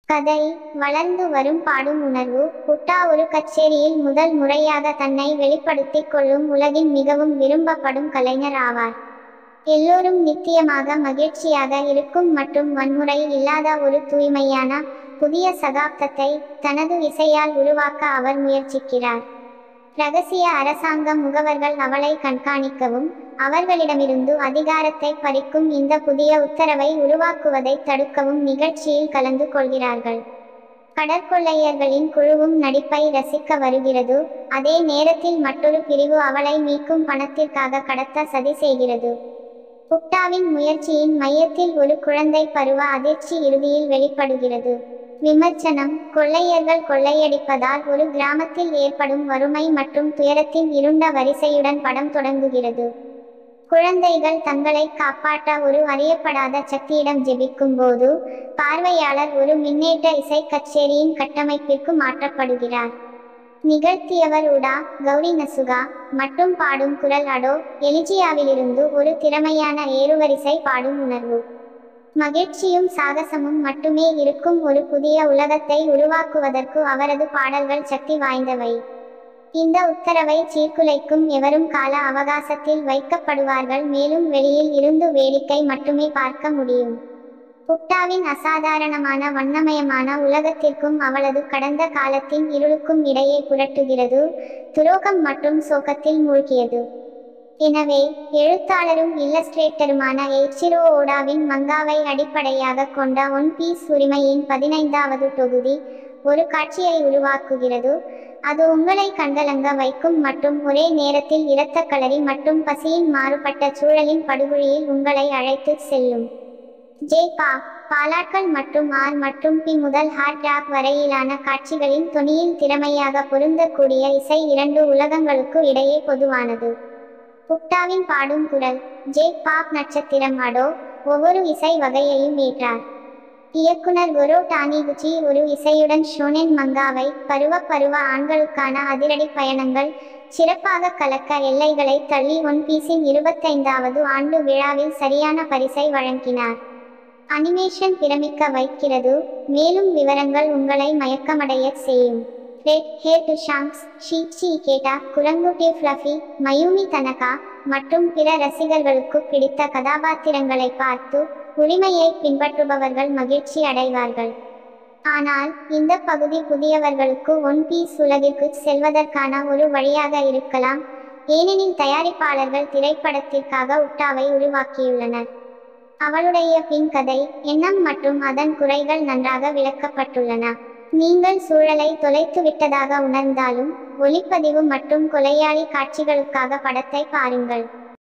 கதை வளர்ந்து வரும் பாடும் உணர்வு புட்டா ஒரு கச்சேரியில் முதல் முறையாக தன்னை வெளிப்படுத்திக் கொள்ளும் உலகின் மிகவும் விரும்பப்படும் கலைஞர் ஆவார் எல்லோரும் நித்தியமாக மகிழ்ச்சியாக இருக்கும் மற்றும் வன்முறை இல்லாத ஒரு தூய்மையான புதிய சகாப்தத்தை தனது இசையால் உருவாக்க அவர் முயற்சிக்கிறார் ரகசிய அரசாங்க முகவர்கள் அவளை கண்காணிக்கவும் அவர்களிடமிருந்து அதிகாரத்தை பறிக்கும் இந்த புதிய உத்தரவை உருவாக்குவதை தடுக்கவும் நிகழ்ச்சியில் கலந்து கொள்கிறார்கள் கடற்கொள்ளையர்களின் குழுவும் நடிப்பை ரசிக்க வருகிறது அதே நேரத்தில் மற்றொரு பிரிவு அவளை மீட்கும் பணத்திற்காக கடத்த சதி செய்கிறது புட்டாவின் முயற்சியின் மையத்தில் ஒரு குழந்தை பருவ அதிர்ச்சி இறுதியில் வெளிப்படுகிறது விமர்சனம் கொள்ளையர்கள் கொள்ளையடிப்பதால் ஒரு கிராமத்தில் ஏற்படும் வறுமை மற்றும் துயரத்தின் இருண்ட வரிசையுடன் படம் தொடங்குகிறது குழந்தைகள் தங்களை காப்பாற்ற ஒரு அறியப்படாத சக்தியிடம் ஜெபிக்கும் போது பார்வையாளர் ஒரு மின்னேற்ற இசை கச்சேரியின் கட்டமைப்பிற்கு மாற்றப்படுகிறார் நிகழ்த்தியவர் உடா கௌரி நசுகா மற்றும் பாடும் குரல் அடோ எலிஜியாவிலிருந்து ஒரு திறமையான ஏறுவரிசை பாடும் உணர்வு மகிழ்ச்சியும் சாகசமும் மட்டுமே இருக்கும் ஒரு புதிய உலகத்தை உருவாக்குவதற்கு அவரது பாடல்கள் சக்தி வாய்ந்தவை இந்த உத்தரவை சீர்குலைக்கும் எவரும் கால அவகாசத்தில் வைக்கப்படுவார்கள் மேலும் வெளியில் இருந்து வேடிக்கை மட்டுமே பார்க்க முடியும் புட்டாவின் அசாதாரணமான வண்ணமயமான உலகத்திற்கும் அவளது கடந்த காலத்தின் இருளுக்கும் இடையே புரட்டுகிறது துரோகம் மற்றும் சோகத்தில் மூழ்கியது எனவே எழுத்தாளரும் இல்லஸ்ட்ரேட்டருமான எய்ச்சிரோ ஓடாவின் மங்காவை அடிப்படையாக கொண்ட ஒன் பீஸ் உரிமையின் பதினைந்தாவது தொகுதி ஒரு காட்சியை உருவாக்குகிறது அது உங்களை கண்கலங்க வைக்கும் மற்றும் ஒரே நேரத்தில் இரத்த களரி மற்றும் பசியின் மாறுபட்ட சூழலின் படுகொழியில் உங்களை அழைத்து செல்லும் ஜே பா பாலாட்கள் மற்றும் ஆர் மற்றும் பி முதல் ஹார்ட் ராக் வரையிலான காட்சிகளின் தொனியில் திறமையாக பொருந்தக்கூடிய இசை இரண்டு உலகங்களுக்கு இடையே பொதுவானது புக்டாவின் பாடும் குரல் ஜே பாப் நட்சத்திரம் அடோ ஒவ்வொரு இசை வகையையும் ஏற்றார் இயக்குனர் குரோ டானிகுச்சி ஒரு இசையுடன் ஷோனென் மங்காவை பருவ பருவ ஆண்களுக்கான அதிரடி பயணங்கள் சிறப்பாக கலக்க எல்லைகளை தள்ளி ஒன் பீஸின் இருபத்தைந்தாவது ஆண்டு விழாவில் சரியான பரிசை வழங்கினார் அனிமேஷன் பிரமிக்க வைக்கிறது மேலும் விவரங்கள் உங்களை மயக்கமடைய செய்யும் ரெட் ஹேர் டு ஷாங்ஸ் ஷீச்சி கேட்டா குரங்குட்டி ஃப்ளஃபி மயூமி தனகா மற்றும் பிற ரசிகர்களுக்கு பிடித்த கதாபாத்திரங்களை பார்த்து உரிமையை பின்பற்றுபவர்கள் மகிழ்ச்சி அடைவார்கள் ஆனால் இந்த பகுதி புதியவர்களுக்கு ஒன் பீஸ் உலகிற்கு செல்வதற்கான ஒரு வழியாக இருக்கலாம் ஏனெனில் தயாரிப்பாளர்கள் திரைப்படத்திற்காக உட்டாவை உருவாக்கியுள்ளனர் அவளுடைய பின் கதை எண்ணம் மற்றும் அதன் குறைகள் நன்றாக விளக்கப்பட்டுள்ளன நீங்கள் சூழலை தொலைத்து விட்டதாக உணர்ந்தாலும் ஒளிப்பதிவு மற்றும் கொலையாளி காட்சிகளுக்காக படத்தை பாருங்கள்